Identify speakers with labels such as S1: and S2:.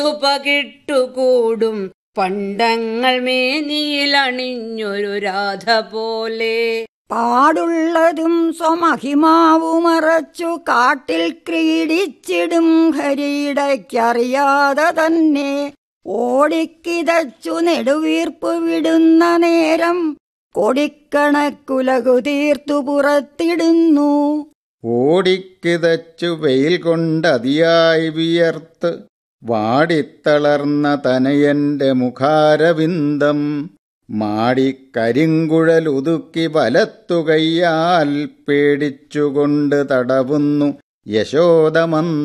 S1: പകിട്ടുകൂടും പണ്ടങ്ങൾ മേനിയിലണിഞ്ഞൊരു രാധ പോലെ
S2: പാടുള്ളതും സ്വമഹിമാവുമറച്ചു കാട്ടിൽ ക്രീഡിച്ചിടും ഹരിയിടയ്ക്കറിയാതെ തന്നെ ഓടിക്കിതച്ചു നെടുവീർപ്പ് വിടുന്ന നേരം കൊടിക്കണക്കുലകു തീർത്തു പുറത്തിടുന്നു
S3: ഓടിക്കിതച്ചു വെയിൽ കൊണ്ടതിയായി വിയർത്ത് വാടിത്തളർന്ന തനയന്റെ മുഖാരവിന്ദം മാടിക്കരിങ്കുഴലുതുക്കി വലത്തുകയ്യാൽ പേടിച്ചുകൊണ്ട് തടവുന്നു യശോദമന്ദ